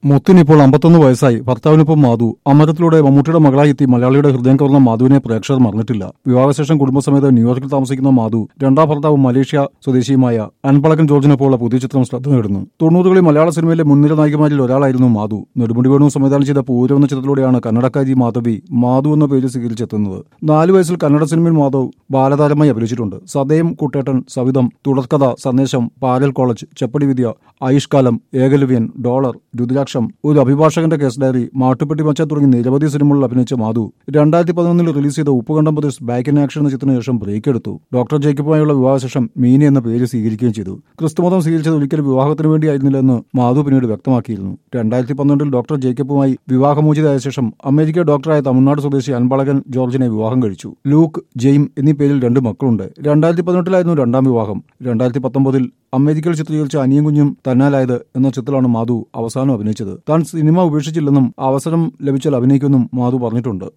മുത്തിനിപ്പോൾ അമ്പത്തൊന്ന് വയസ്സായി ഭർത്താവിനൊപ്പം മാധു അമരത്തിലൂടെ മമ്മൂട്ടിയുടെ മകളായി എത്തി മലയാളിയുടെ ഹൃദയം കവർന്ന മാധുവിനെ പ്രേക്ഷകർ മറന്നിട്ടില്ല വിവാഹശേഷം കുടുംബസമേത ന്യൂയോർക്കിൽ താമസിക്കുന്ന മാധു രണ്ടാം ഭർത്താവ് മലേഷ്യ സ്വദേശിയുമായ അൻപളകൻ ജോർജിനൊപ്പമുള്ള പുതിയ ചിത്രം ശ്രദ്ധ നേടുന്നു തൊണ്ണൂറുകളിൽ മലയാള സിനിമയിലെ മുൻനിര നായികമാരിൽ ഒരാളായിരുന്നു മാധു നെടുമുടി വേണു സംവിധാനം ചെയ്ത പൂരം എന്ന ചിത്രത്തിലൂടെയാണ് കന്നഡക്കാരി മാധവി മാധു എന്ന പേര് സ്വീകരിച്ചെത്തുന്നത് നാല് വയസ്സിൽ കന്നഡ സിനിമയിൽ മാധവ് ബാലതാരമായി അഭിനയിച്ചിട്ടുണ്ട് സദയം കുട്ടേട്ടൻ സവിതം തുടർക്കഥ സന്ദേശം പാരൽ കോളേജ് ചെപ്പടി വിദ്യ ആയുഷ്കാലം ഏകലവ്യൻ ഡോളർ രുദ്രാക്ഷം ഒരു അഭിഭാഷകന്റെ കേസ് ഡയറി മാട്ടുപ്പെട്ടി മച്ച തുടങ്ങി നിരവധി സിനിമകളിൽ അഭിനയിച്ച മാധു രണ്ടായിരത്തി പതിനൊന്നിൽ റിലീസ് ചെയ്ത Uppukandam brothers back in action എന്ന ചിത്രത്തിന് ശേഷം ബ്രേക്ക് എടുത്തു ഡോക്ടർ ജേക്കബുമായുള്ള വിവാഹശേഷം മീനി എന്ന പേര് സ്വീകരിക്കുകയും ചെയ്തു ക്രിസ്തുമതം സ്വീകരിച്ചത് ഒരിക്കലും വിവാഹത്തിന് വേണ്ടിയായിരുന്നില്ലെന്ന് മാധു പിന്നീട് വ്യക്തമാക്കിയിരുന്നു രണ്ടായിരത്തി പന്ത്രണ്ടിൽ ഡോക്ടർ ജേക്കബുമായി വിവാഹമോചിതയായ ശേഷം അമേരിക്ക ഡോക്ടറായ തമിഴ്നാട് സ്വദേശി അൻപളകൻ ജോർജിനെ വിവാഹം കഴിച്ചു ലൂക്ക് ജെയിം എന്നീ പേരിൽ രണ്ട് മക്കളുണ്ട് രണ്ടായിരത്തി പതിനെട്ടിലായിരുന്നു രണ്ടാം വിവാഹം രണ്ടായിരത്തി പത്തൊമ്പതിൽ അമേരിക്കയിൽ ചിത്രീകരിച്ച അനിയും കുഞ്ഞും തന്നാലായത് എന്ന ചിത്രത്തിലാണ് മാധു അവസാനം അഭിനയിച്ചത് താൻ സിനിമ ഉപേക്ഷിച്ചില്ലെന്നും അവസരം ലഭിച്ചാൽ അഭിനയിക്കുമെന്നും മാധു പറഞ്ഞിട്ടുണ്ട്